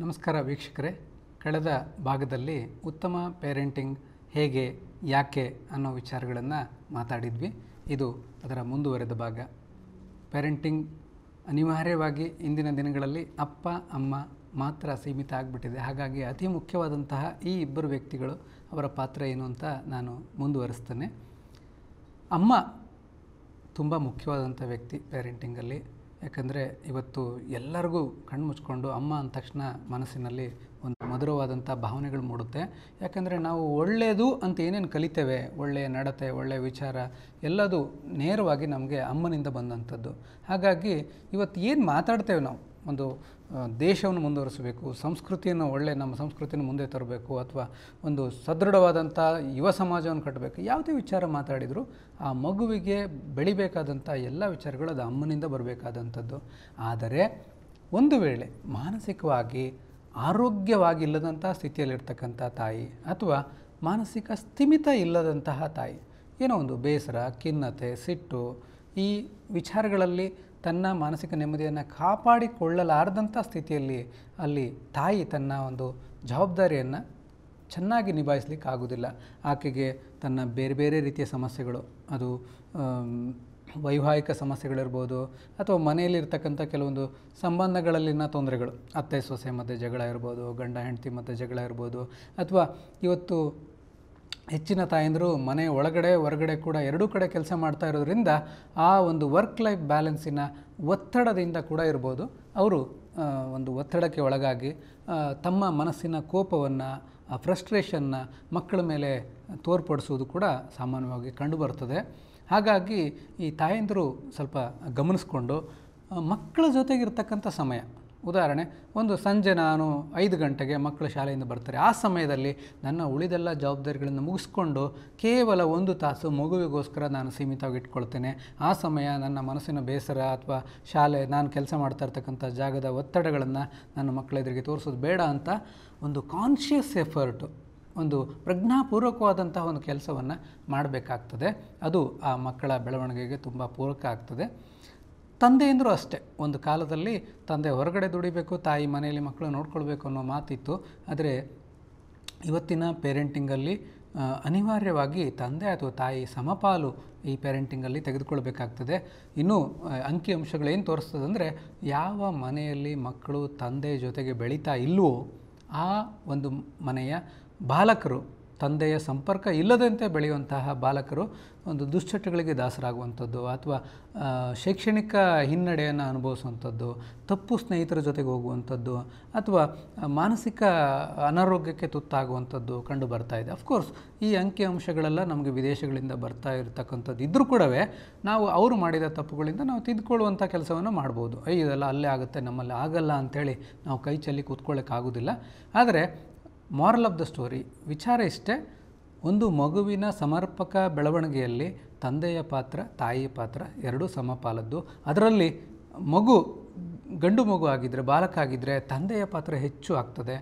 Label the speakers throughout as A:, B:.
A: ನಮಸ್ಕಾರ ವೀಕ್ಷಕರೇ ಕಳೆದ ಭಾಗದಲ್ಲಿ ಉತ್ತಮ ಪೇರೆಂಟಿಂಗ್ ಹೇಗೆ ಯಾಕೆ ಅನ್ನೋ ವಿಚಾರಗಳನ್ನು ಮಾತಾಡಿದ್ವಿ ಇದು ಅದರ ಮುಂದುವರೆದ ಭಾಗ ಪೇರೆಂಟಿಂಗ್ ಅನಿವಾರ್ಯವಾಗಿ ಇಂದಿನ ದಿನಗಳಲ್ಲಿ ಅಪ್ಪ ಅಮ್ಮ ಮಾತ್ರ ಸೀಮಿತ ಆಗಿಬಿಟ್ಟಿದೆ ಹಾಗಾಗಿ ಅತಿ ಮುಖ್ಯವಾದಂತಹ ಈ ಇಬ್ಬರು ವ್ಯಕ್ತಿಗಳು ಅವರ ಪಾತ್ರ ಏನು ಅಂತ ನಾನು ಮುಂದುವರಿಸ್ತೇನೆ ಅಮ್ಮ ತುಂಬ ಮುಖ್ಯವಾದಂಥ ವ್ಯಕ್ತಿ ಪೇರೆಂಟಿಂಗಲ್ಲಿ ಯಾಕಂದರೆ ಇವತ್ತು ಎಲ್ಲರಿಗೂ ಕಣ್ಣು ಮುಚ್ಕೊಂಡು ಅಮ್ಮ ಅಂದ ತಕ್ಷಣ ಮನಸ್ಸಿನಲ್ಲಿ ಒಂದು ಮಧುರವಾದಂಥ ಭಾವನೆಗಳು ಮೂಡುತ್ತೆ ಯಾಕಂದರೆ ನಾವು ಒಳ್ಳೆಯದು ಅಂತ ಏನೇನು ಕಲಿತೇವೆ ಒಳ್ಳೆಯ ನಡತೆ ಒಳ್ಳೆಯ ವಿಚಾರ ಎಲ್ಲದು ನೇರವಾಗಿ ನಮಗೆ ಅಮ್ಮನಿಂದ ಬಂದಂಥದ್ದು ಹಾಗಾಗಿ ಇವತ್ತು ಏನು ಮಾತಾಡ್ತೇವೆ ನಾವು ಒಂದು ಆ, ದೇಶವನ್ನು ಮುಂದುವರಿಸಬೇಕು ಸಂಸ್ಕೃತಿಯನ್ನು ಒಳ್ಳೆ ನಮ್ಮ ಸಂಸ್ಕೃತಿಯನ್ನು ಮುಂದೆ ತರಬೇಕು ಅಥವಾ ಒಂದು ಸದೃಢವಾದಂಥ ಯುವ ಸಮಾಜವನ್ನು ಕಟ್ಟಬೇಕು ಯಾವುದೇ ವಿಚಾರ ಮಾತಾಡಿದರೂ ಆ ಮಗುವಿಗೆ ಬೆಳಿಬೇಕಾದಂಥ ಎಲ್ಲ ವಿಚಾರಗಳು ಅದು ಅಮ್ಮನಿಂದ ಬರಬೇಕಾದಂಥದ್ದು ಆದರೆ ಒಂದು ವೇಳೆ ಮಾನಸಿಕವಾಗಿ ಆರೋಗ್ಯವಾಗಿಲ್ಲದಂಥ ಸ್ಥಿತಿಯಲ್ಲಿರ್ತಕ್ಕಂಥ ತಾಯಿ ಅಥವಾ ಮಾನಸಿಕ ಸ್ಥಿಮಿತ ಇಲ್ಲದಂತಹ ತಾಯಿ ಏನೋ ಒಂದು ಬೇಸರ ಖಿನ್ನತೆ ಸಿಟ್ಟು ಈ ವಿಚಾರಗಳಲ್ಲಿ ತನ್ನ ಮಾನಸಿಕ ನೆಮ್ಮದಿಯನ್ನು ಕಾಪಾಡಿಕೊಳ್ಳಲಾರದಂಥ ಸ್ಥಿತಿಯಲ್ಲಿ ಅಲ್ಲಿ ತಾಯಿ ತನ್ನ ಒಂದು ಜವಾಬ್ದಾರಿಯನ್ನು ಚೆನ್ನಾಗಿ ನಿಭಾಯಿಸ್ಲಿಕ್ಕೆ ಆಗೋದಿಲ್ಲ ಆಕೆಗೆ ತನ್ನ ಬೇರೆ ಬೇರೆ ರೀತಿಯ ಸಮಸ್ಯೆಗಳು ಅದು ಆಮ್, ವೈವಾಹಿಕ ಸಮಸ್ಯೆಗಳಿರ್ಬೋದು ಅಥವಾ ಮನೆಯಲ್ಲಿರ್ತಕ್ಕಂಥ ಕೆಲವೊಂದು ಸಂಬಂಧಗಳಲ್ಲಿನ ತೊಂದರೆಗಳು ಅತ್ತೆ ಸೊಸೆ ಮಧ್ಯೆ ಜಗಳ ಇರ್ಬೋದು ಗಂಡ ಹೆಂಡತಿ ಮಧ್ಯೆ ಜಗಳ ಇರ್ಬೋದು ಅಥವಾ ಇವತ್ತು ಹೆಚ್ಚಿನ ತಾಯಂದಿರು ಮನೆ ಒಳಗಡೆ ಹೊರಗಡೆ ಕೂಡ ಎರಡೂ ಕಡೆ ಕೆಲಸ ಮಾಡ್ತಾ ಇರೋದ್ರಿಂದ ಆ ಒಂದು ವರ್ಕ್ ಲೈಫ್ ಬ್ಯಾಲೆನ್ಸಿನ ಒತ್ತಡದಿಂದ ಕೂಡ ಇರ್ಬೋದು ಅವರು ಆ, ಒಂದು ಒತ್ತಡಕ್ಕೆ ಒಳಗಾಗಿ ಆ, ತಮ್ಮ ಮನಸ್ಸಿನ ಕೋಪವನ್ನು ಆ ಫ್ರಸ್ಟ್ರೇಷನ್ನ ಮಕ್ಕಳ ಮೇಲೆ ತೋರ್ಪಡಿಸುವುದು ಕೂಡ ಸಾಮಾನ್ಯವಾಗಿ ಕಂಡುಬರ್ತದೆ ಹಾಗಾಗಿ ಈ ತಾಯಂದಿರು ಸ್ವಲ್ಪ ಗಮನಿಸ್ಕೊಂಡು ಆ, ಮಕ್ಕಳ ಜೊತೆಗಿರ್ತಕ್ಕಂಥ ಸಮಯ ಉದಾಹರಣೆ ಒಂದು ಸಂಜೆ ನಾನು ಐದು ಗಂಟೆಗೆ ಮಕ್ಕಳು ಶಾಲೆಯಿಂದ ಬರ್ತಾರೆ ಆ ಸಮಯದಲ್ಲಿ ನನ್ನ ಉಳಿದೆಲ್ಲ ಜವಾಬ್ದಾರಿಗಳನ್ನು ಮುಗಿಸ್ಕೊಂಡು ಕೇವಲ ಒಂದು ತಾಸು ಮಗುವಿಗೋಸ್ಕರ ನಾನು ಸೀಮಿತವಾಗಿ ಇಟ್ಕೊಳ್ತೇನೆ ಆ ಸಮಯ ನನ್ನ ಮನಸ್ಸಿನ ಬೇಸರ ಅಥವಾ ಶಾಲೆ ನಾನು ಕೆಲಸ ಮಾಡ್ತಾ ಇರ್ತಕ್ಕಂಥ ಜಾಗದ ಒತ್ತಡಗಳನ್ನು ನನ್ನ ಮಕ್ಕಳ ಎದುರಿಗೆ ತೋರಿಸೋದು ಬೇಡ ಅಂತ ಒಂದು ಕಾನ್ಷಿಯಸ್ ಎಫರ್ಟು ಒಂದು ಪ್ರಜ್ಞಾಪೂರ್ವಕವಾದಂತಹ ಒಂದು ಕೆಲಸವನ್ನು ಮಾಡಬೇಕಾಗ್ತದೆ ಅದು ಆ ಮಕ್ಕಳ ಬೆಳವಣಿಗೆಗೆ ತುಂಬ ಪೂರಕ ಆಗ್ತದೆ ತಂದೆಯಂದರೂ ಅಷ್ಟೇ ಒಂದು ಕಾಲದಲ್ಲಿ ತಂದೆ ಹೊರಗಡೆ ದುಡಿಬೇಕು ತಾಯಿ ಮನೆಯಲ್ಲಿ ಮಕ್ಕಳು ನೋಡ್ಕೊಳ್ಬೇಕು ಅನ್ನೋ ಮಾತಿತ್ತು ಆದರೆ ಇವತ್ತಿನ ಪೇರೆಂಟಿಂಗಲ್ಲಿ ಆ, ಅನಿವಾರ್ಯವಾಗಿ ತಂದೆ ಅಥವಾ ತಾಯಿ ಸಮಪಾಲು ಈ ಪೇರೆಂಟಿಂಗಲ್ಲಿ ತೆಗೆದುಕೊಳ್ಬೇಕಾಗ್ತದೆ ಇನ್ನು ಆ, ಅಂಕಿಅಂಶಗಳು ಏನು ತೋರಿಸ್ತದೆ ಅಂದರೆ ಯಾವ ಮನೆಯಲ್ಲಿ ಮಕ್ಕಳು ತಂದೆ ಜೊತೆಗೆ ಬೆಳೀತಾ ಇಲ್ವೋ ಆ ಒಂದು ಮನೆಯ ಬಾಲಕರು ತಂದೆಯ ಸಂಪರ್ಕ ಇಲ್ಲದಂತೆ ಬೆಳೆಯುವಂತಹ ಬಾಲಕರು ಒಂದು ದುಶ್ಚಟಗಳಿಗೆ ದಾಸರಾಗುವಂಥದ್ದು ಅಥವಾ ಆ, ಶೈಕ್ಷಣಿಕ ಹಿನ್ನಡೆಯನ್ನು ಅನುಭವಿಸುವಂಥದ್ದು ತಪ್ಪು ಸ್ನೇಹಿತರ ಜೊತೆಗೆ ಹೋಗುವಂಥದ್ದು ಅಥವಾ ಆ, ಮಾನಸಿಕ ಅನಾರೋಗ್ಯಕ್ಕೆ ತುತ್ತಾಗುವಂಥದ್ದು ಕಂಡು ಬರ್ತಾ ಇದೆ ಅಫ್ಕೋರ್ಸ್ ಈ ಅಂಕಿಅಂಶಗಳೆಲ್ಲ ನಮಗೆ ವಿದೇಶಗಳಿಂದ ಬರ್ತಾ ಇರತಕ್ಕಂಥದ್ದು ಇದ್ದರೂ ಕೂಡ ನಾವು ಅವರು ಮಾಡಿದ ತಪ್ಪುಗಳಿಂದ ನಾವು ತಿದ್ದುಕೊಳ್ಳುವಂಥ ಕೆಲಸವನ್ನು ಮಾಡ್ಬೋದು ಐ ಇದೆಲ್ಲ ಅಲ್ಲೇ ಆಗುತ್ತೆ ನಮ್ಮಲ್ಲಿ ಆಗಲ್ಲ ಅಂಥೇಳಿ ನಾವು ಕೈ ಚೆಲ್ಲಿ ಕೂತ್ಕೊಳ್ಳೋಕ್ಕಾಗೋದಿಲ್ಲ ಆದರೆ ಮಾರಲ್ ಆಫ್ ದ ಸ್ಟೋರಿ ವಿಚಾರ ಇಷ್ಟೇ ಒಂದು ಮಗುವಿನ ಸಮರ್ಪಕ ಬೆಳವಣಿಗೆಯಲ್ಲಿ ತಂದೆಯ ಪಾತ್ರ ತಾಯಿಯ ಪಾತ್ರ ಎರಡೂ ಸಮಪಾಲದ್ದು ಅದರಲ್ಲಿ ಮಗು ಗಂಡು ಮಗು ಆಗಿದ್ದರೆ ಬಾಲಕ ಆಗಿದ್ದರೆ ತಂದೆಯ ಪಾತ್ರ ಹೆಚ್ಚು ಆಗ್ತದೆ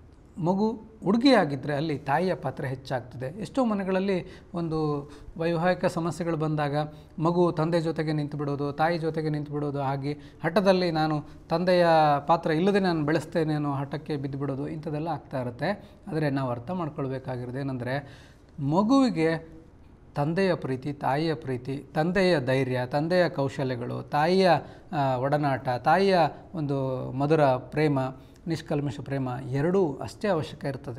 A: ಮಗು ಹುಡುಗಿಯಾಗಿದ್ದರೆ ಅಲ್ಲಿ ತಾಯಿಯ ಪಾತ್ರ ಹೆಚ್ಚಾಗ್ತದೆ ಎಷ್ಟೋ ಮನೆಗಳಲ್ಲಿ ಒಂದು ವೈವಾಹಿಕ ಸಮಸ್ಯೆಗಳು ಬಂದಾಗ ಮಗು ತಂದೆ ಜೊತೆಗೆ ನಿಂತು ಬಿಡೋದು ತಾಯಿ ಜೊತೆಗೆ ನಿಂತು ಬಿಡೋದು ಹಾಗೆ ಹಠದಲ್ಲಿ ನಾನು ತಂದೆಯ ಪಾತ್ರ ಇಲ್ಲದೆ ನಾನು ಬೆಳೆಸ್ತೇನೆ ಅನ್ನೋ ಹಠಕ್ಕೆ ಬಿದ್ದು ಬಿಡೋದು ಇಂಥದ್ದೆಲ್ಲ ಆಗ್ತಾ ಇರುತ್ತೆ ಆದರೆ ನಾವು ಅರ್ಥ ಮಾಡ್ಕೊಳ್ಬೇಕಾಗಿರೋದು ಏನಂದರೆ ಮಗುವಿಗೆ ತಂದೆಯ ಪ್ರೀತಿ ತಾಯಿಯ ಪ್ರೀತಿ ತಂದೆಯ ಧೈರ್ಯ ತಂದೆಯ ಕೌಶಲ್ಯಗಳು ತಾಯಿಯ ಆ, ಒಡನಾಟ ತಾಯಿಯ ಒಂದು ಮಧುರ ಪ್ರೇಮ ನಿಷ್ಕಲ್ಮಶ ಪ್ರೇಮ ಎರಡೂ ಅಷ್ಟೇ ಅವಶ್ಯಕ ಇರ್ತದೆ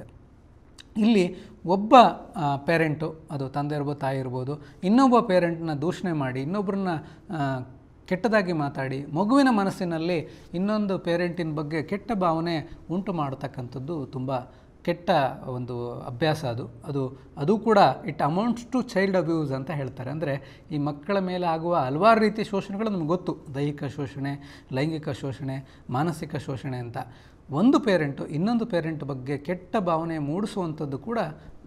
A: ಇಲ್ಲಿ ಒಬ್ಬ ಪೇರೆಂಟು ಅದು ತಂದೆ ಇರ್ಬೋದು ತಾಯಿ ಇರ್ಬೋದು ಇನ್ನೊಬ್ಬ ಪೇರೆಂಟ್ನ ದೂಷಣೆ ಮಾಡಿ ಇನ್ನೊಬ್ಬರನ್ನ ಆ, ಕೆಟ್ಟದಾಗಿ ಮಾತಾಡಿ ಮಗುವಿನ ಮನಸ್ಸಿನಲ್ಲಿ ಇನ್ನೊಂದು ಪೇರೆಂಟಿನ ಬಗ್ಗೆ ಕೆಟ್ಟ ಭಾವನೆ ಉಂಟು ಮಾಡತಕ್ಕಂಥದ್ದು ತುಂಬ ಕೆಟ್ಟ ಒಂದು ಅಭ್ಯಾಸ ಅದು ಅದು ಅದು ಕೂಡ it amounts to child abuse ಅಂತ ಹೇಳ್ತಾರೆ ಅಂದರೆ ಈ ಮಕ್ಕಳ ಮೇಲೆ ಆಗುವ ಹಲವಾರು ರೀತಿಯ ಶೋಷಣೆಗಳು ನಮ್ಗೆ ಗೊತ್ತು ದೈಹಿಕ ಶೋಷಣೆ ಲೈಂಗಿಕ ಶೋಷಣೆ ಮಾನಸಿಕ ಶೋಷಣೆ ಅಂತ ಒಂದು ಪೇರೆಂಟು ಇನ್ನೊಂದು ಪೇರೆಂಟ್ ಬಗ್ಗೆ ಕೆಟ್ಟ ಭಾವನೆ ಮೂಡಿಸುವಂಥದ್ದು ಕೂಡ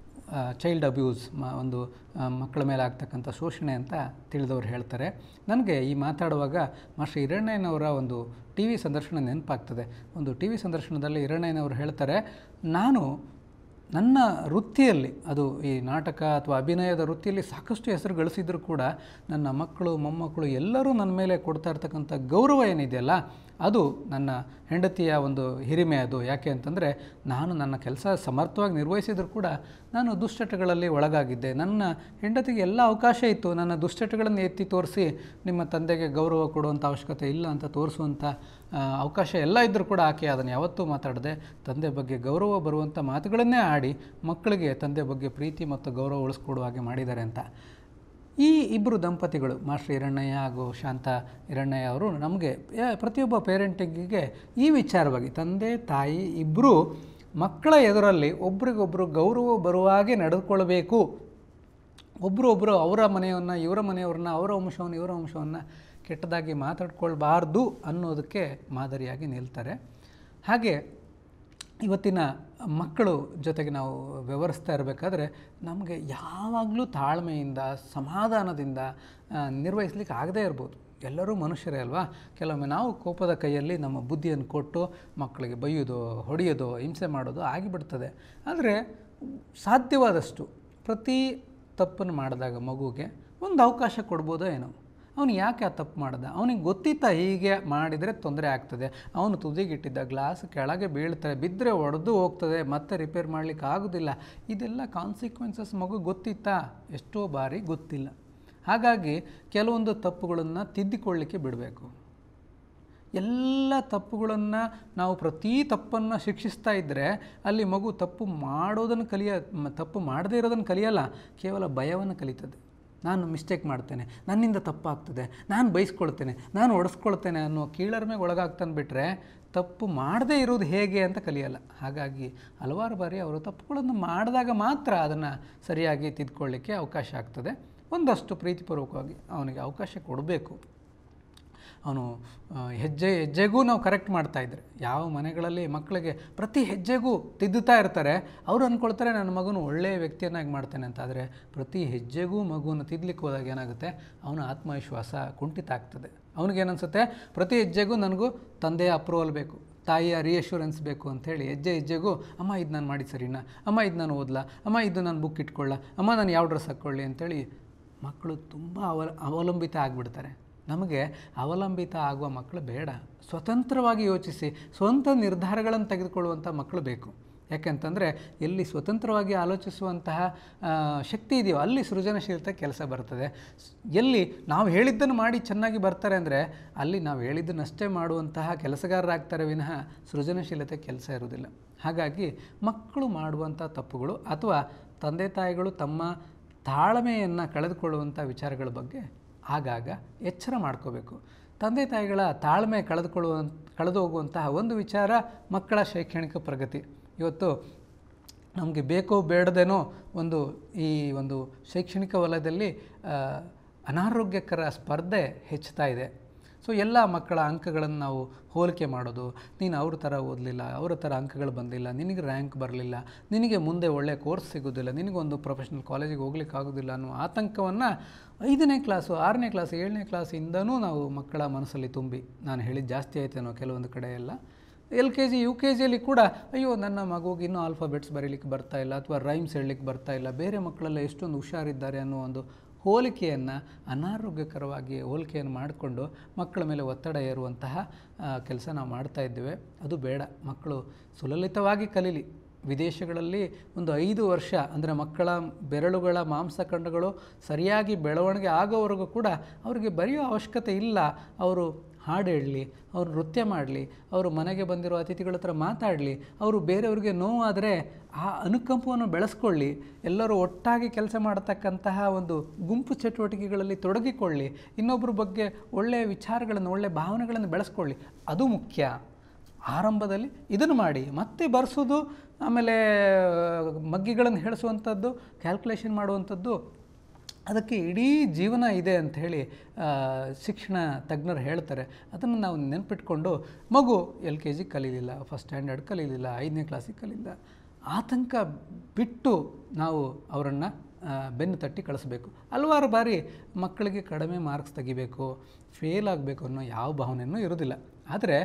A: ಚೈಲ್ಡ್ ಅಬ್ಯೂಸ್ ಮ ಒಂದು ಆ, ಮಕ್ಕಳ ಮೇಲೆ ಆಗ್ತಕ್ಕಂಥ ಶೋಷಣೆ ಅಂತ ತಿಳಿದವರು ಹೇಳ್ತಾರೆ ನನಗೆ ಈ ಮಾತಾಡುವಾಗ ಮಾಸ್ಟರ್ ಹಿರಣ್ಣಯ್ಯನವರ ಒಂದು ಟಿ ವಿ ಸಂದರ್ಶನ ನೆನಪಾಗ್ತದೆ ಒಂದು ಟಿ ವಿ ಸಂದರ್ಶನದಲ್ಲಿ ಹಿರಣ್ಣಯ್ಯನವರು ಹೇಳ್ತಾರೆ ನಾನು ನನ್ನ ವೃತ್ತಿಯಲ್ಲಿ ಅದು ಈ ನಾಟಕ ಅಥವಾ ಅಭಿನಯದ ವೃತ್ತಿಯಲ್ಲಿ ಸಾಕಷ್ಟು ಹೆಸರು ಗಳಿಸಿದ್ರು ಕೂಡ ನನ್ನ ಮಕ್ಕಳು ಮೊಮ್ಮಕ್ಕಳು ಎಲ್ಲರೂ ನನ್ನ ಮೇಲೆ ಕೊಡ್ತಾ ಇರ್ತಕ್ಕಂಥ ಗೌರವ ಏನಿದೆಯಲ್ಲ ಅದು ನನ್ನ ಹೆಂಡತಿಯ ಒಂದು ಹಿರಿಮೆ ಅದು ಯಾಕೆ ಅಂತಂದರೆ ನಾನು ನನ್ನ ಕೆಲಸ ಸಮರ್ಥವಾಗಿ ನಿರ್ವಹಿಸಿದರೂ ಕೂಡ ನಾನು ದುಶ್ಚಟಗಳಲ್ಲಿ ಒಳಗಾಗಿದ್ದೆ ನನ್ನ ಹೆಂಡತಿಗೆ ಎಲ್ಲ ಅವಕಾಶ ಇತ್ತು ನನ್ನ ದುಶ್ಚಟಗಳನ್ನು ಎತ್ತಿ ತೋರಿಸಿ ನಿಮ್ಮ ತಂದೆಗೆ ಗೌರವ ಕೊಡುವಂಥ ಅವಶ್ಯಕತೆ ಇಲ್ಲ ಅಂತ ತೋರಿಸುವಂಥ ಆ, ಅವಕಾಶ ಎಲ್ಲ ಇದ್ದರೂ ಕೂಡ ಆಕೆ ಅದನ್ನು ಯಾವತ್ತೂ ಮಾತಾಡದೆ ತಂದೆ ಬಗ್ಗೆ ಗೌರವ ಬರುವಂಥ ಮಾತುಗಳನ್ನೇ ಆಡಿ ಮಕ್ಕಳಿಗೆ ತಂದೆ ಬಗ್ಗೆ ಪ್ರೀತಿ ಮತ್ತು ಗೌರವ ಉಳಿಸ್ಕೊಡುವ ಹಾಗೆ ಮಾಡಿದ್ದಾರೆ ಅಂತ ಈ ಇಬ್ಬರು ದಂಪತಿಗಳು ಮಾಸ್ಟರ್ ಹಿರಣ್ಣಯ್ಯ ಹಾಗೂ ಶಾಂತ ಹಿರಣ್ಣಯ್ಯ ಅವರು ನಮಗೆ ಯ- ಪ್ರತಿಯೊಬ್ಬ ಪೇರೆಂಟಿಂಗಿಗೆ ಈ ವಿಚಾರವಾಗಿ ತಂದೆ ತಾಯಿ ಇಬ್ಬರು ಮಕ್ಕಳ ಎದುರಲ್ಲಿ ಒಬ್ರಿಗೊಬ್ಬರು ಗೌರವ ಬರುವ ಹಾಗೆ ನಡೆದುಕೊಳ್ಬೇಕು ಒಬ್ಬರು ಒಬ್ಬರು ಅವರ ಮನೆಯನ್ನು ಇವರ ಮನೆಯವ್ರನ್ನ ಅವರ ವಂಶವನ್ನು ಇವರ ವಂಶವನ್ನು ಕೆಟ್ಟದಾಗಿ ಮಾತಾಡ್ಕೊಳ್ಬಾರ್ದು ಅನ್ನೋದಕ್ಕೆ ಮಾದರಿಯಾಗಿ ನಿಲ್ತಾರೆ ಹಾಗೆ ಇವತ್ತಿನ ಮಕ್ಕಳು ಜೊತೆಗೆ ನಾವು ವ್ಯವಹರಿಸ್ತಾ ಇರಬೇಕಾದ್ರೆ ನಮಗೆ ಯಾವಾಗಲೂ ತಾಳ್ಮೆಯಿಂದ ಸಮಾಧಾನದಿಂದ ಆ, ನಿರ್ವಹಿಸ್ಲಿಕ್ಕೆ ಆಗದೇ ಇರ್ಬೋದು ಎಲ್ಲರೂ ಮನುಷ್ಯರೇ ಅಲ್ವಾ ಕೆಲವೊಮ್ಮೆ ನಾವು ಕೋಪದ ಕೈಯಲ್ಲಿ ನಮ್ಮ ಬುದ್ಧಿಯನ್ನು ಕೊಟ್ಟು ಮಕ್ಕಳಿಗೆ ಬೈಯೋದು ಹೊಡೆಯೋದು ಹಿಂಸೆ ಮಾಡೋದು ಆಗಿಬಿಡ್ತದೆ ಆದರೆ ಸಾಧ್ಯವಾದಷ್ಟು ಪ್ರತಿ ತಪ್ಪನ್ನು ಮಾಡಿದಾಗ ಮಗುಗೆ ಒಂದು ಅವಕಾಶ ಕೊಡ್ಬೋದೋ ಏನೋ ಅವನು ಯಾಕೆ ಆ ತಪ್ಪು ಮಾಡ್ದ ಅವನಿಗೆ ಗೊತ್ತಿತ್ತ ಹೀಗೆ ಮಾಡಿದರೆ ತೊಂದರೆ ಆಗ್ತದೆ ಅವನು ತುದಿಗಿಟ್ಟಿದ್ದ ಗ್ಲಾಸ್ ಕೆಳಗೆ ಬೀಳ್ತಾರೆ ಬಿದ್ದರೆ ಒಡೆದು ಹೋಗ್ತದೆ ಮತ್ತೆ ರಿಪೇರ್ ಮಾಡಲಿಕ್ಕೆ ಆಗೋದಿಲ್ಲ ಇದೆಲ್ಲ ಕಾನ್ಸಿಕ್ವೆನ್ಸಸ್ ಮಗು ಗೊತ್ತಿತ್ತಾ ಎಷ್ಟೋ ಬಾರಿ ಗೊತ್ತಿಲ್ಲ ಹಾಗಾಗಿ ಕೆಲವೊಂದು ತಪ್ಪುಗಳನ್ನು ತಿದ್ದಿಕೊಳ್ಳಿಕ್ಕೆ ಬಿಡಬೇಕು ಎಲ್ಲ ತಪ್ಪುಗಳನ್ನು ನಾವು ಪ್ರತಿ ತಪ್ಪನ್ನು ಶಿಕ್ಷಿಸ್ತಾ ಇದ್ದರೆ ಅಲ್ಲಿ ಮಗು ತಪ್ಪು ಮಾಡೋದನ್ನು ಕಲಿಯ ಮ- ತಪ್ಪು ಮಾಡದೇ ಇರೋದನ್ನು ಕಲಿಯಲ್ಲ ಕೇವಲ ಭಯವನ್ನು ಕಲಿತದೆ ನಾನು ಮಿಸ್ಟೇಕ್ ಮಾಡ್ತೇನೆ ನನ್ನಿಂದ ತಪ್ಪಾಗ್ತದೆ ನಾನು ಬೈಸ್ಕೊಳ್ತೇನೆ ನಾನು ಒಡಿಸ್ಕೊಳ್ತೇನೆ ಅನ್ನೋ ಕೀಳರಿಮೆಗೆ ಒಳಗಾಗ್ತಾನೆ ಬಿಟ್ಟರೆ ತಪ್ಪು ಮಾಡದೇ ಇರೋದು ಹೇಗೆ ಅಂತ ಕಲಿಯಲ್ಲ ಹಾಗಾಗಿ ಹಲವಾರು ಬಾರಿ ಅವರು ತಪ್ಪುಗಳನ್ನು ಮಾಡಿದಾಗ ಮಾತ್ರ ಅದನ್ನು ಸರಿಯಾಗಿ ತಿದ್ಕೊಳ್ಳಿಕ್ಕೆ ಅವಕಾಶ ಆಗ್ತದೆ ಒಂದಷ್ಟು ಪ್ರೀತಿಪೂರ್ವಕವಾಗಿ ಅವನಿಗೆ ಅವಕಾಶ ಕೊಡಬೇಕು ಅವನು ಆ, ಹೆಜ್ಜೆ ಹೆಜ್ಜೆಗೂ ನಾವು ಕರೆಕ್ಟ್ ಮಾಡ್ತಾ ಇದ್ರೆ ಯಾವ ಮನೆಗಳಲ್ಲಿ ಮಕ್ಕಳಿಗೆ ಪ್ರತಿ ಹೆಜ್ಜೆಗೂ ತಿದ್ದುತ್ತಾ ಇರ್ತಾರೆ ಅವ್ರು ಅಂದ್ಕೊಳ್ತಾರೆ ನನ್ನ ಮಗನು ಒಳ್ಳೆಯ ವ್ಯಕ್ತಿಯನ್ನಾಗಿ ಮಾಡ್ತೇನೆ ಅಂತ ಆದರೆ ಪ್ರತಿ ಹೆಜ್ಜೆಗೂ ಮಗುವನ್ನು ತಿದ್ದಲಿಕ್ಕೆ ಹೋದಾಗ ಏನಾಗುತ್ತೆ ಅವನ ಆತ್ಮವಿಶ್ವಾಸ ಕುಂಠಿತ ಆಗ್ತದೆ ಅವನಿಗೇನನ್ಸುತ್ತೆ ಪ್ರತಿ ಹೆಜ್ಜೆಗೂ ನನಗೂ ತಂದೆಯ ಅಪ್ರೂವಲ್ ಬೇಕು ತಾಯಿಯ ರಿಯಶ್ಯೂರೆನ್ಸ್ ಬೇಕು ಅಂಥೇಳಿ ಹೆಜ್ಜೆ ಹೆಜ್ಜೆಗೂ ಅಮ್ಮ ಇದು ನಾನು ಮಾಡಿ ಸರಿನಾ ಅಮ್ಮ ಇದು ನಾನು ಓದ್ಲಾ ಅಮ್ಮ ಇದು ನಾನು ಬುಕ್ ಇಟ್ಕೊಳ್ಳ ಅಮ್ಮ ನಾನು ಯಾವ ಡ್ರೆಸ್ ಹಾಕ್ಕೊಳ್ಳಿ ಅಂತೇಳಿ ಮಕ್ಕಳು ತುಂಬ ಅವಲ ಅವಲಂಬಿತ ಆಗಿಬಿಡ್ತಾರೆ ನಮಗೆ ಅವಲಂಬಿತ ಆಗುವ ಮಕ್ಕಳು ಬೇಡ ಸ್ವತಂತ್ರವಾಗಿ ಯೋಚಿಸಿ ಸ್ವಂತ ನಿರ್ಧಾರಗಳನ್ನು ತೆಗೆದುಕೊಳ್ಳುವಂಥ ಮಕ್ಕಳು ಬೇಕು ಯಾಕೆಂತಂದರೆ ಎಲ್ಲಿ ಸ್ವತಂತ್ರವಾಗಿ ಆಲೋಚಿಸುವಂತಹ ಆ, ಶಕ್ತಿ ಇದೆಯೋ ಅಲ್ಲಿ ಸೃಜನಶೀಲತೆ ಕೆಲಸ ಬರ್ತದೆ ಸ್- ಎಲ್ಲಿ ನಾವು ಹೇಳಿದ್ದನ್ನು ಮಾಡಿ ಚೆನ್ನಾಗಿ ಬರ್ತಾರೆ ಅಂದರೆ ಅಲ್ಲಿ ನಾವು ಹೇಳಿದ್ದನ್ನಷ್ಟೇ ಮಾಡುವಂತಹ ಕೆಲಸಗಾರರಾಗ್ತಾರೆ ವಿನಃ ಸೃಜನಶೀಲತೆ ಕೆಲಸ ಇರುವುದಿಲ್ಲ ಹಾಗಾಗಿ ಮಕ್ಕಳು ಮಾಡುವಂಥ ತಪ್ಪುಗಳು ಅಥವಾ ತಂದೆ ತಾಯಿಗಳು ತಮ್ಮ ತಾಳ್ಮೆಯನ್ನು ಕಳೆದುಕೊಳ್ಳುವಂಥ ವಿಚಾರಗಳ ಬಗ್ಗೆ ಆಗಾಗ ಎಚ್ಚರ ಮಾಡ್ಕೋಬೇಕು ತಂದೆ ತಾಯಿಗಳ ತಾಳ್ಮೆ ಕಳೆದುಕೊಳ್ಳುವ ಕಳೆದು ಹೋಗುವಂತಹ ಒಂದು ವಿಚಾರ ಮಕ್ಕಳ ಶೈಕ್ಷಣಿಕ ಪ್ರಗತಿ ಇವತ್ತು ನಮಗೆ ಬೇಕೋ ಬೇಡದೇನೋ ಒಂದು ಈ ಒಂದು ಶೈಕ್ಷಣಿಕ ವಲಯದಲ್ಲಿ ಆ, ಅನಾರೋಗ್ಯಕರ ಸ್ಪರ್ಧೆ ಹೆಚ್ಚುತ್ತಾ ಇದೆ ಸೊ ಎಲ್ಲ ಮಕ್ಕಳ ಅಂಕಗಳನ್ನು ನಾವು ಹೋಲಿಕೆ ಮಾಡೋದು ನೀನು ಅವ್ರ ಥರ ಓದಲಿಲ್ಲ ಅವರ ಥರ ಅಂಕಗಳು ಬಂದಿಲ್ಲ ನಿನಗೆ ರ್ಯಾಂಕ್ ಬರಲಿಲ್ಲ ನಿನಗೆ ಮುಂದೆ ಒಳ್ಳೆಯ ಕೋರ್ಸ್ ಸಿಗೋದಿಲ್ಲ ನಿನಗೊಂದು ಪ್ರೊಫೆಷ್ನಲ್ ಕಾಲೇಜಿಗೆ ಹೋಗ್ಲಿಕ್ಕೆ ಆಗೋದಿಲ್ಲ ಅನ್ನೋ ಆತಂಕವನ್ನು ಐದನೇ ಕ್ಲಾಸು ಆರನೇ ಕ್ಲಾಸ್ ಏಳನೇ ಕ್ಲಾಸಿಂದನೂ ನಾವು ಮಕ್ಕಳ ಮನಸ್ಸಲ್ಲಿ ತುಂಬಿ ನಾನು ಹೇಳಿದ ಜಾಸ್ತಿ ಆಯ್ತೇನೋ ಕೆಲವೊಂದು ಕಡೆ ಎಲ್ಲ L K G U K ಜಿಯಲ್ಲಿ ಕೂಡ ಅಯ್ಯೋ ನನ್ನ ಮಗುಗೆ ಇನ್ನೂ ಆಲ್ಫಾಬೆಟ್ಸ್ ಬರೀಲಿಕ್ಕೆ ಬರ್ತಾ ಇಲ್ಲ ಅಥವಾ ರೈಮ್ಸ್ ಹೇಳಲಿಕ್ಕೆ ಬರ್ತಾ ಇಲ್ಲ ಬೇರೆ ಮಕ್ಕಳೆಲ್ಲ ಎಷ್ಟೊಂದು ಹುಷಾರಿದ್ದಾರೆ ಅನ್ನೋ ಒಂದು ಹೋಲಿಕೆಯನ್ನು ಅನಾರೋಗ್ಯಕರವಾಗಿ ಹೋಲಿಕೆಯನ್ನು ಮಾಡಿಕೊಂಡು ಮಕ್ಕಳ ಮೇಲೆ ಒತ್ತಡ ಏರುವಂತಹ ಕೆಲಸ ನಾವು ಮಾಡ್ತಾ ಇದ್ದೇವೆ ಅದು ಬೇಡ ಮಕ್ಕಳು ಸುಲಲಿತವಾಗಿ ಕಲೀಲಿ ವಿದೇಶಗಳಲ್ಲಿ ಒಂದು ಐದು ವರ್ಷ ಅಂದರೆ ಮಕ್ಕಳ ಬೆರಳುಗಳ ಮಾಂಸಖಂಡಗಳು ಸರಿಯಾಗಿ ಬೆಳವಣಿಗೆ ಆಗೋವರೆಗೂ ಕೂಡ ಅವರಿಗೆ ಬರೆಯೋ ಅವಶ್ಯಕತೆ ಇಲ್ಲ ಅವರು ಹಾಡು ಹೇಳಲಿ ಅವರು ನೃತ್ಯ ಮಾಡಲಿ ಅವರು ಮನೆಗೆ ಬಂದಿರೋ ಅತಿಥಿಗಳ ಹತ್ರ ಮಾತಾಡಲಿ ಅವರು ಬೇರೆಯವ್ರಿಗೆ ನೋವಾದರೆ ಆ ಅನುಕಂಪವನ್ನು ಬೆಳೆಸ್ಕೊಳ್ಳಿ ಎಲ್ಲರೂ ಒಟ್ಟಾಗಿ ಕೆಲಸ ಮಾಡತಕ್ಕಂತಹ ಒಂದು ಗುಂಪು ಚಟುವಟಿಕೆಗಳಲ್ಲಿ ತೊಡಗಿಕೊಳ್ಳಿ ಇನ್ನೊಬ್ಬರ ಬಗ್ಗೆ ಒಳ್ಳೆಯ ವಿಚಾರಗಳನ್ನು ಒಳ್ಳೆಯ ಭಾವನೆಗಳನ್ನು ಬೆಳೆಸ್ಕೊಳ್ಳಿ ಅದು ಮುಖ್ಯ ಆರಂಭದಲ್ಲಿ ಇದನ್ನು ಮಾಡಿ ಮತ್ತೆ ಬರ್ಸೋದು ಆಮೇಲೆ ಮಗ್ಗಿಗಳನ್ನು ಹೇಳಿಸುವಂಥದ್ದು ಕ್ಯಾಲ್ಕುಲೇಷನ್ ಮಾಡುವಂಥದ್ದು ಅದಕ್ಕೆ ಇಡೀ ಜೀವನ ಇದೆ ಅಂತ ಹೇಳಿ ಆ, ಶಿಕ್ಷಣ ತಜ್ಞರು ಹೇಳ್ತಾರೆ ಅದನ್ನು ನಾವು ನೆನ್ಪಿಟ್ಕೊಂಡು ಮಗು ಎಲ್ ಕೆ ಜಿ ಕಲೀಲಿಲ್ಲ ಫಸ್ಟ್ ಸ್ಟ್ಯಾಂಡರ್ಡ್ ಕಲೀಲಿಲ್ಲ ಐದನೇ ಕ್ಲಾಸಿಗೆ ಕಲೀಲಿಲ್ಲ ಆತಂಕ ಬಿಟ್ಟು ನಾವು ಅವರನ್ನು ಬೆನ್ನು ತಟ್ಟಿ ಕಳಿಸ್ಬೇಕು ಹಲವಾರು ಬಾರಿ ಮಕ್ಕಳಿಗೆ ಕಡಿಮೆ ಮಾರ್ಕ್ಸ್ ತೆಗಿಬೇಕು ಫೇಲ್ ಆಗಬೇಕು ಅನ್ನೋ ಯಾವ ಭಾವನೆಯೂ ಇರೋದಿಲ್ಲ ಆದರೆ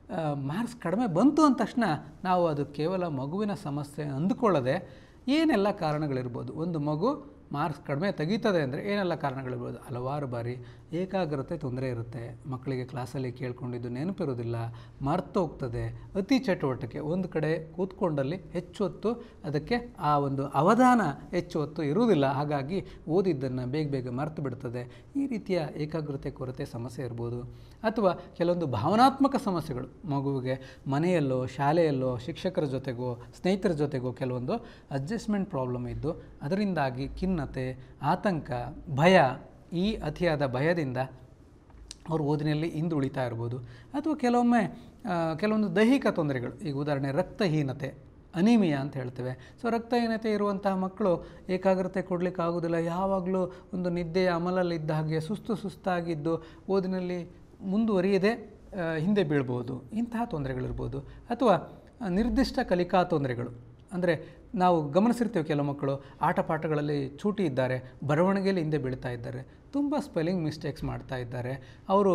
A: ಮಾರ್ಕ್ಸ್ ಕಡಿಮೆ ಬಂತು ಅಂದ ತಕ್ಷಣ ನಾವು ಅದು ಕೇವಲ ಮಗುವಿನ ಸಮಸ್ಯೆ ಅಂದುಕೊಳ್ಳದೆ ಏನೆಲ್ಲ ಕಾರಣಗಳಿರ್ಬೋದು ಒಂದು ಮಗು ಮಾರ್ಕ್ಸ್ ಕಡಿಮೆ ತೆಗೀತದೆ ಅಂದರೆ ಏನೆಲ್ಲ ಕಾರಣಗಳಿರ್ಬೋದು ಹಲವಾರು ಬಾರಿ ಏಕಾಗ್ರತೆ ತೊಂದರೆ ಇರುತ್ತೆ ಮಕ್ಕಳಿಗೆ ಕ್ಲಾಸಲ್ಲಿ ಕೇಳ್ಕೊಂಡಿದ್ದು ನೆನಪಿರೋದಿಲ್ಲ ಮರ್ತೋಗ್ತದೆ ಅತಿ ಚಟುವಟಿಕೆ ಒಂದು ಕಡೆ ಕೂತ್ಕೊಂಡಲ್ಲಿ ಹೆಚ್ಚು ಹೊತ್ತು ಅದಕ್ಕೆ ಆ ಒಂದು ಅವಧಾನ ಹೆಚ್ಚು ಹೊತ್ತು ಇರುವುದಿಲ್ಲ ಹಾಗಾಗಿ ಓದಿದ್ದನ್ನು ಬೇಗ ಬೇಗ ಮರೆತು ಬಿಡ್ತದೆ ಈ ರೀತಿಯ ಏಕಾಗ್ರತೆ ಕೊರತೆ ಸಮಸ್ಯೆ ಇರ್ಬೋದು ಅಥವಾ ಕೆಲವೊಂದು ಭಾವನಾತ್ಮಕ ಸಮಸ್ಯೆಗಳು ಮಗುವಿಗೆ ಮನೆಯಲ್ಲೋ ಶಾಲೆಯಲ್ಲೋ ಶಿಕ್ಷಕರ ಜೊತೆಗೋ ಸ್ನೇಹಿತರ ಜೊತೆಗೋ ಕೆಲವೊಂದು ಅಡ್ಜಸ್ಟ್ಮೆಂಟ್ ಪ್ರಾಬ್ಲಮ್ ಇದ್ದು ಅದರಿಂದಾಗಿ ಖಿನ್ನತೆ ಆತಂಕ ಭಯ ಈ ಅತಿಯಾದ ಭಯದಿಂದ ಅವರು ಓದಿನಲ್ಲಿ ಹಿಂದುಳಿತಾ ಇರ್ಬೋದು ಅಥವಾ ಕೆಲವೊಮ್ಮೆ ಆ, ಕೆಲವೊಂದು ದೈಹಿಕ ತೊಂದರೆಗಳು ಈಗ ಉದಾಹರಣೆ ರಕ್ತಹೀನತೆ ಅನಿಮಿಯಾ ಅಂತ ಹೇಳ್ತೇವೆ ಸೊ ರಕ್ತಹೀನತೆ ಇರುವಂತಹ ಮಕ್ಕಳು ಏಕಾಗ್ರತೆ ಕೊಡಲಿಕ್ಕೆ ಆಗೋದಿಲ್ಲ ಯಾವಾಗಲೂ ಒಂದು ನಿದ್ದೆಯ ಅಮಲಲ್ಲಿದ್ದ ಹಾಗೆ ಸುಸ್ತು ಸುಸ್ತಾಗಿದ್ದು ಓದಿನಲ್ಲಿ ಮುಂದುವರಿಯದೆ ಆ, ಹಿಂದೆ ಬೀಳ್ಬೋದು ಇಂತಹ ತೊಂದರೆಗಳಿರ್ಬೋದು ಅಥವಾ ಆ, ನಿರ್ದಿಷ್ಟ ಕಲಿಕಾ ತೊಂದರೆಗಳು ಅಂದರೆ ನಾವು ಗಮನಿಸಿರ್ತೀವಿ ಕೆಲವು ಮಕ್ಕಳು ಆಟ ಪಾಠಗಳಲ್ಲಿ ಚೂಟಿ ಇದ್ದಾರೆ ಬರವಣಿಗೆಯಲ್ಲಿ ಹಿಂದೆ ಬೀಳ್ತಾ ಇದ್ದಾರೆ ತುಂಬ ಸ್ಪೆಲ್ಲಿಂಗ್ ಮಿಸ್ಟೇಕ್ಸ್ ಮಾಡ್ತಾ ಇದ್ದಾರೆ ಅವರು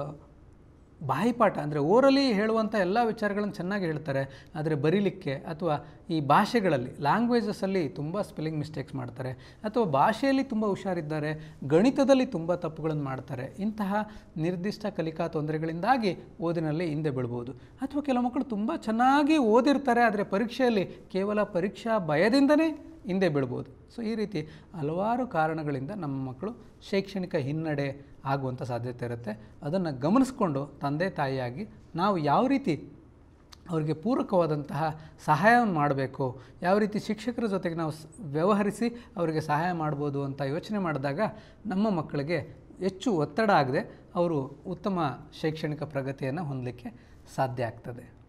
A: ಬಾಯಿಪಾಠ ಅಂದರೆ ಓರಲಿ ಹೇಳುವಂಥ ಎಲ್ಲ ವಿಚಾರಗಳನ್ನು ಚೆನ್ನಾಗಿ ಹೇಳ್ತಾರೆ ಆದರೆ ಬರೀಲಿಕ್ಕೆ ಅಥವಾ ಈ ಭಾಷೆಗಳಲ್ಲಿ ಲ್ಯಾಂಗ್ವೇಜಸಲ್ಲಿ ತುಂಬ ಸ್ಪೆಲ್ಲಿಂಗ್ ಮಿಸ್ಟೇಕ್ಸ್ ಮಾಡ್ತಾರೆ ಅಥವಾ ಭಾಷೆಯಲ್ಲಿ ತುಂಬ ಹುಷಾರಿದ್ದಾರೆ ಗಣಿತದಲ್ಲಿ ತುಂಬ ತಪ್ಪುಗಳನ್ನು ಮಾಡ್ತಾರೆ ಇಂತಹ ನಿರ್ದಿಷ್ಟ ಕಲಿಕಾ ತೊಂದರೆಗಳಿಂದಾಗಿ ಓದಿನಲ್ಲಿ ಹಿಂದೆ ಬೀಳ್ಬೋದು ಅಥವಾ ಕೆಲವು ಮಕ್ಕಳು ತುಂಬ ಚೆನ್ನಾಗಿ ಓದಿರ್ತಾರೆ ಆದರೆ ಪರೀಕ್ಷೆಯಲ್ಲಿ ಕೇವಲ ಪರೀಕ್ಷಾ ಭಯದಿಂದನೇ ಹಿಂದೆ ಬೀಳ್ಬೋದು ಸೊ ಈ ರೀತಿ ಹಲವಾರು ಕಾರಣಗಳಿಂದ ನಮ್ಮ ಮಕ್ಕಳು ಶೈಕ್ಷಣಿಕ ಹಿನ್ನಡೆ ಆಗುವಂಥ ಸಾಧ್ಯತೆ ಇರುತ್ತೆ ಅದನ್ನು ಗಮನಿಸ್ಕೊಂಡು ತಂದೆ ತಾಯಿಯಾಗಿ ನಾವು ಯಾವ ರೀತಿ ಅವರಿಗೆ ಪೂರಕವಾದಂತಹ ಸಹಾಯವನ್ನು ಮಾಡಬೇಕು ಯಾವ ರೀತಿ ಶಿಕ್ಷಕರ ಜೊತೆಗೆ ನಾವು ಸ್- ವ್ಯವಹರಿಸಿ ಅವರಿಗೆ ಸಹಾಯ ಮಾಡ್ಬೋದು ಅಂತ ಯೋಚನೆ ಮಾಡಿದಾಗ ನಮ್ಮ ಮಕ್ಕಳಿಗೆ ಹೆಚ್ಚು ಒತ್ತಡ ಆಗದೆ ಅವರು ಉತ್ತಮ ಶೈಕ್ಷಣಿಕ ಪ್ರಗತಿಯನ್ನು ಹೊಂದಲಿಕ್ಕೆ ಸಾಧ್ಯ ಆಗ್ತದೆ